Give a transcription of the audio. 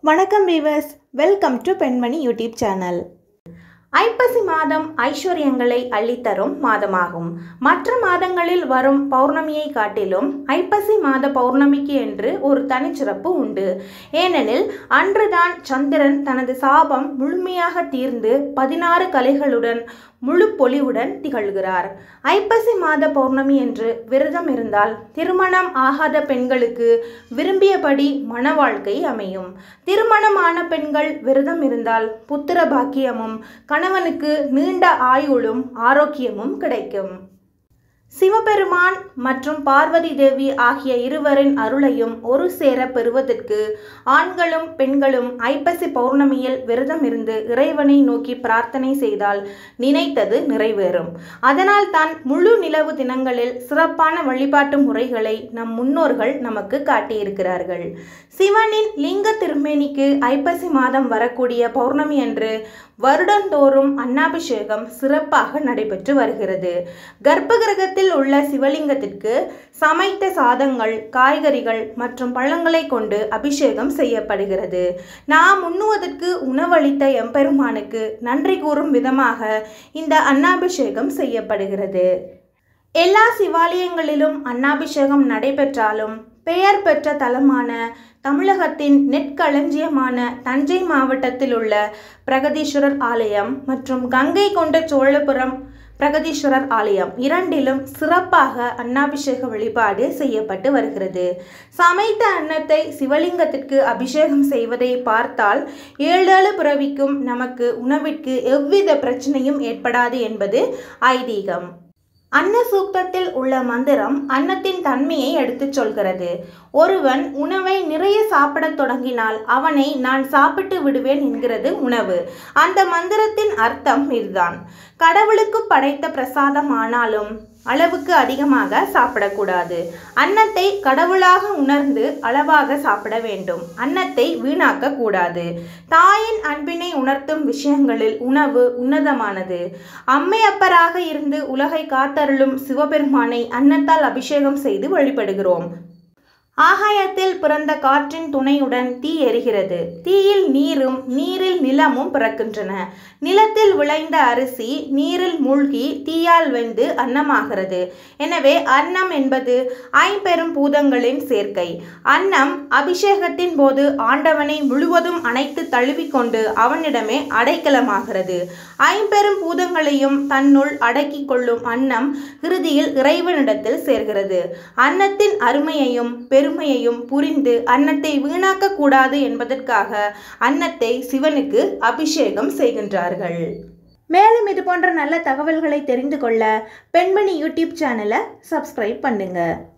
வணக்கம் viewers welcome to Penmani YouTube channel ஐப்பசி மாதம் ஐஸ்வர்யங்களை அள்ளித்தரும் மாதமாகும் மற்ற மாதங்களில் வரும் பௌர்ணமியை காட்டிலும் ஐப்பசி மாத பௌர்ணமிக்கு என்று ஒரு தனிச்சிறப்பு உண்டு ஏனெனில் அன்றுதான் சந்திரன் தனது சாபம் முழுமையாக தீர்ந்து பதினாறு கலைகளுடன் முழு பொலிவுடன் திகழ்கிறார் ஐப்பசி மாத பௌர்ணமி என்று விரதம் இருந்தால் திருமணம் ஆகாத பெண்களுக்கு விரும்பியபடி மன வாழ்க்கை அமையும் திருமணமான பெண்கள் விரதம் இருந்தால் புத்திர பாக்கியமும் கணவனுக்கு நீண்ட ஆயுளும் ஆரோக்கியமும் கிடைக்கும் சிவபெருமான் மற்றும் பார்வதி தேவி ஆகிய இருவரின் அருளையும் ஒரு சேர பெறுவதற்கு ஆண்களும் பெண்களும் ஐப்பசி பௌர்ணமியில் விரதம் இருந்து இறைவனை நோக்கி பிரார்த்தனை செய்தால் நினைத்தது நிறைவேறும் அதனால் தான் முழு நிலவு தினங்களில் சிறப்பான வழிபாட்டு முறைகளை நம் முன்னோர்கள் நமக்கு காட்டியிருக்கிறார்கள் சிவனின் லிங்க திருமேனிக்கு ஐப்பசி மாதம் வரக்கூடிய பௌர்ணமி அன்று வருடந்தோறும் அன்னாபிஷேகம் சிறப்பாக நடைபெற்று வருகிறது கர்ப்ப கிரகத்தில் உள்ள சிவலிங்கத்திற்கு சமைத்த சாதங்கள் காய்கறிகள் மற்றும் பழங்களை கொண்டு அபிஷேகம் செய்யப்படுகிறது நாம் உண்ணுவதற்கு உணவளித்த எம்பெருமானுக்கு நன்றி கூறும் விதமாக இந்த அன்னாபிஷேகம் செய்யப்படுகிறது எல்லா சிவாலயங்களிலும் அன்னாபிஷேகம் நடைபெற்றாலும் பெயர் பெற்ற தலமான தமிழகத்தின் நெற்களஞ்சியமான தஞ்சை மாவட்டத்தில் உள்ள பிரகதீஸ்வரர் ஆலயம் மற்றும் கங்கை கொண்ட சோழபுரம் பிரகதீஸ்வரர் ஆலயம் இரண்டிலும் சிறப்பாக அன்னாபிஷேக வழிபாடு செய்யப்பட்டு வருகிறது சமைத்த அன்னத்தை சிவலிங்கத்திற்கு அபிஷேகம் செய்வதை பார்த்தால் ஏழேழு பிறவிக்கும் நமக்கு உணவிற்கு எவ்வித பிரச்சனையும் ஏற்படாது என்பது ஐதீகம் அன்ன சூக்தத்தில் உள்ள மந்திரம் அன்னத்தின் தன்மையை எடுத்துச் சொல்கிறது ஒருவன் உணவை நிறைய சாப்பிடத் தொடங்கினால் அவனை நான் சாப்பிட்டு விடுவேன் என்கிறது உணவு அந்த மந்திரத்தின் அர்த்தம் இதுதான் கடவுளுக்கு படைத்த பிரசாதம் ஆனாலும் அளவுக்கு அதிகமாக சாப்பிடக்கூடாது அன்னத்தை கடவுளாக உணர்ந்து அளவாக சாப்பிட வேண்டும் அன்னத்தை வீணாக்க கூடாது தாயின் அன்பினை உணர்த்தும் விஷயங்களில் உணவு உன்னதமானது அம்மையப்பராக இருந்து உலகை காத்தருளும் சிவபெருமானை அன்னத்தால் அபிஷேகம் செய்து வழிபடுகிறோம் ஆகாயத்தில் பிறந்த காற்றின் துணையுடன் தீ எரிகிறது தீயில் நீரும் நீரில் நிலமும் பிறக்கின்றன நிலத்தில் விளைந்த அரிசி நீரில் மூழ்கி தீயால் வெந்து அன்னமாகிறது எனவே அன்னம் என்பது ஐம்பெரும் பூதங்களின் சேர்க்கை அன்னம் அபிஷேகத்தின் போது ஆண்டவனை முழுவதும் அணைத்து தழுவிக்கொண்டு அவனிடமே அடைக்கலமாகிறது ஐம்பெரும் பூதங்களையும் தன்னுள் அடக்கி கொள்ளும் அன்னம் இறுதியில் இறைவனிடத்தில் சேர்கிறது அன்னத்தின் அருமையையும் பெருமையையும் புரிந்து அன்னத்தை வீணாக்க கூடாது என்பதற்காக அன்னத்தை சிவனுக்கு அபிஷேகம் செய்கின்றார்கள் மேலும் இது போன்ற நல்ல தகவல்களை தெரிந்து கொள்ள பெண்மணி யூடியூப் சேனலை சப்ஸ்கிரைப் பண்ணுங்க